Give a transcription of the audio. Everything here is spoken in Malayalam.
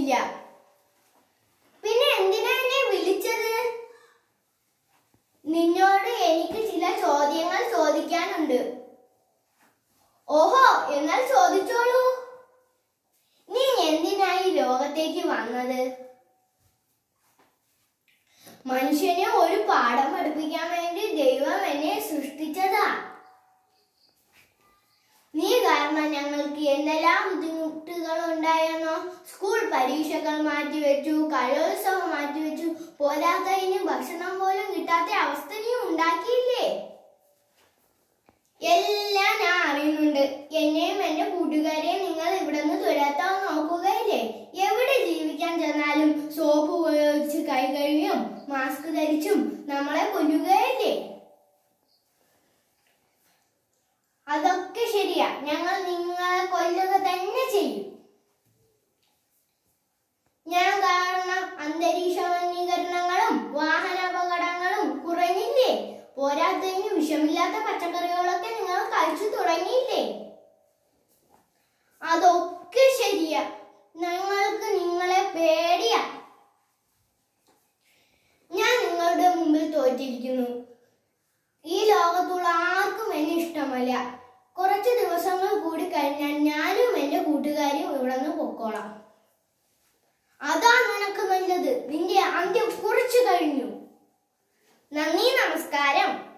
തോന്നുന്നില്ല പിന്നെ എന്തിനാ എന്നെ വിളിച്ചത് നിന്നോട് എനിക്ക് ചില ചോദ്യങ്ങൾ ചോദിക്കാനുണ്ട് ഓഹോ എന്നാൽ ചോദിച്ചോളൂ നീ എന്തിനായി ലോകത്തേക്ക് വന്നത് മനുഷ്യനെ ഒരു പാഠം പഠിപ്പിക്കാൻ വേണ്ടി ദൈവം എന്നെ സൃഷ്ടിച്ചതാ നീ കാരണം ഞങ്ങൾക്ക് എന്തെല്ലാം ബുദ്ധിമുട്ടുകൾ ഉണ്ടായെന്നോ സ്കൂൾ പരീക്ഷകൾ മാറ്റിവെച്ചു കലോത്സവം മാറ്റിവെച്ചു പോരാത്തതിന് ഭക്ഷണം പോലും കിട്ടാത്ത അവസ്ഥ നീ ഉണ്ടാക്കിയില്ലേ എല്ലാം ഞാൻ അറിയുന്നുണ്ട് എന്നെയും എന്റെ കൂട്ടുകാരെയും നിങ്ങൾ ഇവിടെ നിന്ന് തുരത്താൻ നോക്കുകയില്ലേ എവിടെ ജീവിക്കാൻ ചെന്നാലും സോപ്പ് ഉപയോഗിച്ച് കൈ കഴുകിയും മാസ്ക് ധരിച്ചും നമ്മളെ കൊല്ലുകയല്ലേ അതൊക്കെ ശരിയാ ഞങ്ങൾ നിങ്ങളെ കൊല്ലുക തന്നെ ചെയ്യും ഞാൻ കാരണം അന്തരീക്ഷ മലിനീകരണങ്ങളും വാഹനാപകടങ്ങളും കുറഞ്ഞില്ലേ പോരാത്തതിന് വിഷമില്ലാത്ത പച്ചക്കറികളൊക്കെ നിങ്ങൾ കഴിച്ചു തുടങ്ങിയില്ലേ അതൊക്കെ ശരിയാ ഞങ്ങൾക്ക് നിങ്ങളെ പേടിയാ ഞാൻ നിങ്ങളുടെ മുമ്പിൽ തോറ്റിരിക്കുന്നു ഈ ലോകത്തുള്ള ആർക്കും എന്നെ ഇഷ്ടമല്ല കുറച്ച് ദിവസങ്ങൾ കൂടി കഴിഞ്ഞാൽ ഞാനും എന്റെ കൂട്ടുകാരും ഇവിടെ നിന്ന് പൊക്കോളാം അതാ നിനക്ക് നല്ലത് നിന്റെ അന്ത്യം കുറിച്ചു കഴിഞ്ഞു നന്ദി നമസ്കാരം